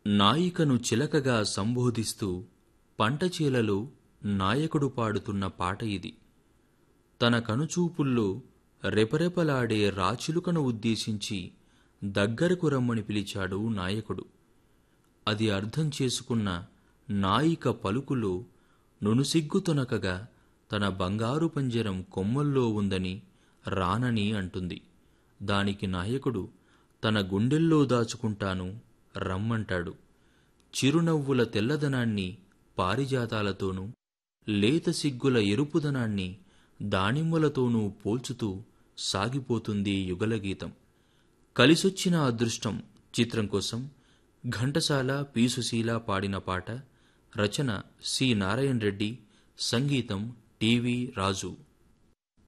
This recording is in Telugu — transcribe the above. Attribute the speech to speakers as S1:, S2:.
S1: నాయికను చిలకగా సంబోధిస్తూ పంటచేలలో నాయకుడు పాడుతున్న పాట ఇది తన కనుచూపుల్లో రెపరెపలాడే రాచిలుకను ఉద్దేశించి దగ్గరకు రమ్మని పిలిచాడు నాయకుడు అది అర్థం చేసుకున్న నాయిక పలుకులో నునుసిగ్గుతొనకగా తన బంగారు పంజరం కొమ్మల్లో ఉందని రానని అంటుంది దానికి నాయకుడు తన గుండెల్లో దాచుకుంటాను రమ్మంటాడు చిరునవ్వుల తెల్లదనాన్ని పారిజాతాలతోనూ లేత సిగ్గుల ఎరుపుదనాన్ని దానిమ్మలతోనూ పోల్చుతూ సాగిపోతుంది యుగలగీతం కలిసొచ్చిన అదృష్టం చిత్రం కోసం ఘంటసాల పి సుశీల పాడిన పాట రచన సి నారాయణ రెడ్డి సంగీతం టివి రాజు